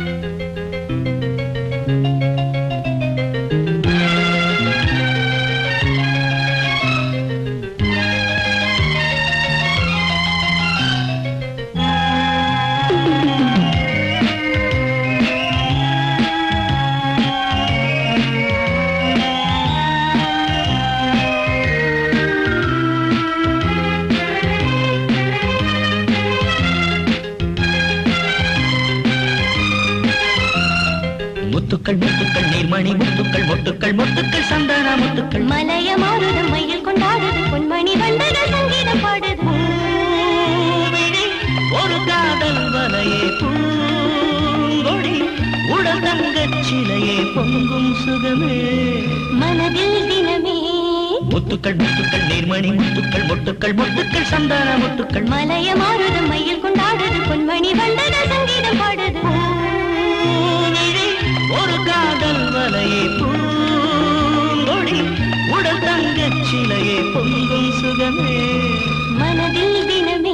முத்துக்கள் முத்துக்கள் நீர்மணி முத்துக்கள் மொட்டுக்கள் மொட்டுக்கள் சந்தன முத்துக்கள் மலைய மாறுதம் மயில் கொண்டாடுது பொன்மணி வண்டுகள் சங்கீதம் பாடுது பூவிழி ஒரு காதல் வலையே பூங்கொடி உடல் தங்கச் சிலையே பொங்கும் சுகமே மனதில் தினமே முத்துக்கள் முத்துக்கள் நீர்மணி முத்துக்கள் மொட்டுக்கள் மொட்டுக்கள் சந்தன முத்துக்கள் மலைய மாறுதம் மயில் கொண்டாடுது பொன்மணி வண்டுகள் சங்கீதம் பாடுது பூவிழி ஒரு காதல் வலையே பூங்கொடி உடல் தங்கச் சிலையே பொங்கும் சுகமே மனதில் தினமே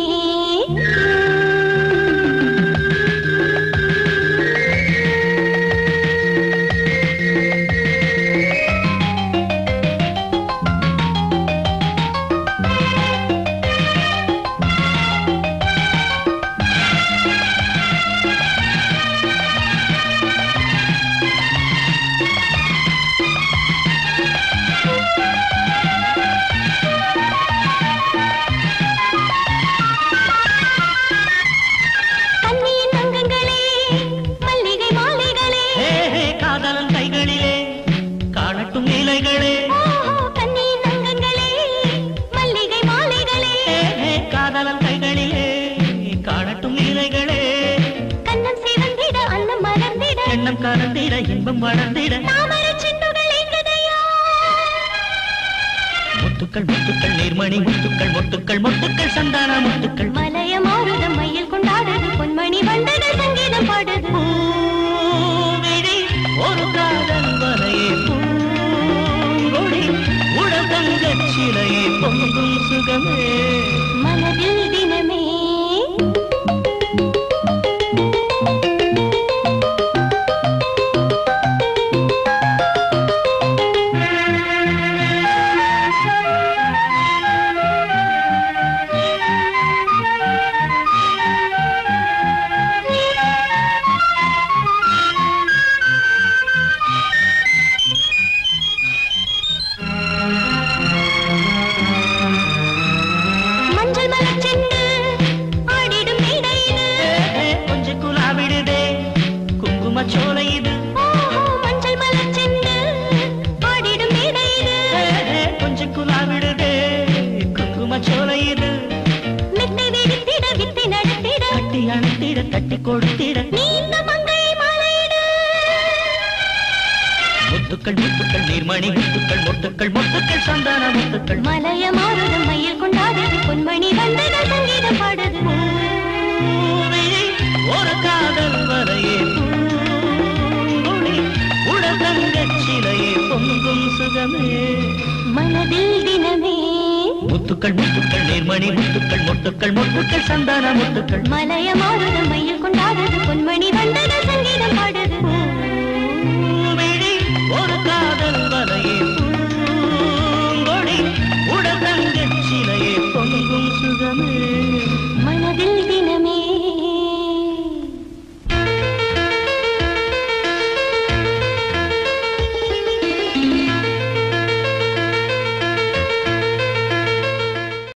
கண்ணியின் அங்கங்களே மல்லிகை மாலைகளே ஹே, ஹே, காதலன் கைகளிலே காணட்டும் இலைகளே ஓஹோ, கண்ணியின் அங்கங்களே மல்லிகை மாலைகளே ஹே, ஹே, காதலன் கைகளிலே காணட்டும் இலைகளே கண்ணம் சிவந்திட அன்னம் மலர்ந்திட எண்ணம் கலந்திட இன்பம் வளர்ந்திட தாமரைச் சிந்துகள் எங்குதையா? முத்துக்கள் முத்துக்கள் நீர்மணி முத்துக்கள் மொட்டுக்கள் மொட்டுக்கள் சந்தான முத்துக்கள் மலைய மாறுதம் மயில் கொண்டாடுது பொன்மணி வண்டுகள் சங்கீதம் பாடுது பூவிழி ஒரு காதல் வலையே பூங்கொடி உடல் தங்கச் சிலையே பொங்கும் சுகமே மனதில் தினமே மஞ்சள் மலர் செண்டு ஆடிடும் மேடையிடு கொஞ்சம் குலாவிடுதே குங்கும சோலை இது ஓஹோ, மஞ்சள் மலர் செண்டு ஆடிடும் மேடையிடு கொஞ்சம் குலாவிடுதே குங்கும சோலை இது மெத்தை வெடித்திட வித்தை நடத்திட கட்டி அணைத்திட தட்டி கொடுத்திட நீ இந்த மங்கை மாலையிடு முத்துக்கள் முத்துக்கள் நீர்மணி முத்துக்கள் மொட்டுக்கள் மொட்டுக்கள் சந்தான முத்துக்கள் மலைய மாறுதம் மயில் கொண்டாடுது பொன்மணி வண்டுகள் சங்கீதம் பாடுது பூவிழி ஒரு காதல் வரையே பூங்கொடி உடல் தங்கச் சிலையே பொங்கும் சுகமே மனதில் தினமே முத்துக்கள் முத்துக்கள் நீர்மணி முத்துக்கள் மொட்டுக்கள் மொட்டுக்கள் சந்தான முத்துக்கள் மலைய மாறுதம் மயில் கொண்டாடுது பொன்மணி வண்டுகள்